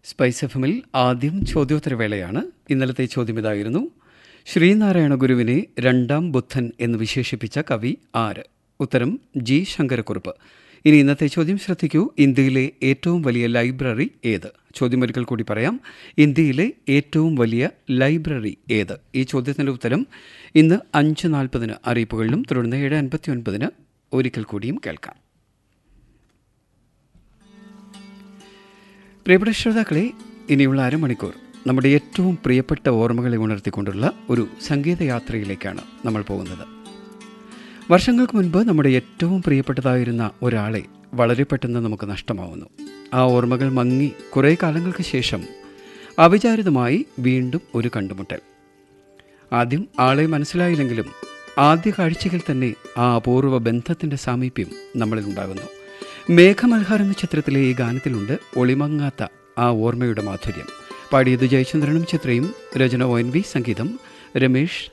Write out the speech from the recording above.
spice F എമ്മിൽ ആദ്യം ചോദ്യോത്തരവേളയാണ് ഇന്നലത്തെ ചോദ്യം ഇതായിരുന്നു ശ്രീനാരായണ ഗുരുവിനെ രണ്ടാം ബുദ്ധൻ എന്ന് വിശേഷിപ്പിച്ച കവി ആര് ഉത്തരം ജി ശങ്കരക്കുറുപ്പ് ഇനി ഇന്നത്തെ ചോദ്യം ശ്രദ്ധിക്കൂ ഇന്ത്യയിലെ ഏറ്റവും വലിയ ലൈബ്രറി ഏത് ചോദ്യം ഒരിക്കൽ കൂടി പറയാം ഇന്ത്യയിലെ ഏറ്റവും വലിയ ലൈബ്രറി ഏത് ഈ ചോദ്യത്തിൻ്റെ ഉത്തരം ഇന്ന് അഞ്ച് നാൽപ്പതിന് അറിയിപ്പുകളിലും തുടർന്ന് ഏഴ് അൻപത്തി ഒൻപതിന് ഒരിക്കൽ കൂടിയും കേൾക്കാം പ്രിയപ്പെട്ട ശ്രോതാക്കളെ ഇനിയുള്ള അരമണിക്കൂർ നമ്മുടെ ഏറ്റവും പ്രിയപ്പെട്ട ഓർമ്മകളെ ഉണർത്തിക്കൊണ്ടുള്ള ഒരു സംഗീതയാത്രയിലേക്കാണ് നമ്മൾ പോകുന്നത് വർഷങ്ങൾക്ക് മുൻപ് നമ്മുടെ ഏറ്റവും പ്രിയപ്പെട്ടതായിരുന്ന ഒരാളെ വളരെ പെട്ടെന്ന് നമുക്ക് നഷ്ടമാവുന്നു ആ ഓർമ്മകൾ മങ്ങി കുറേ കാലങ്ങൾക്ക് ശേഷം അവിചാരിതമായി വീണ്ടും ഒരു കണ്ടുമുട്ടൽ ആദ്യം ആളെ മനസ്സിലായില്ലെങ്കിലും ആദ്യ കാഴ്ചയിൽ തന്നെ ആ അപൂർവ ബന്ധത്തിൻ്റെ സാമീപ്യം നമ്മളിൽ ഉണ്ടാകുന്നു മേഘമൽഹാർ എന്ന ചിത്രത്തിലെ ഈ ഗാനത്തിലുണ്ട് ഒളിമങ്ങാത്ത ആ ഓർമ്മയുടെ മാധുര്യം പാടിയത് ജയചന്ദ്രനും ചിത്രയും രചന ഒ എൻ വി സംഗീതം രമേഷ്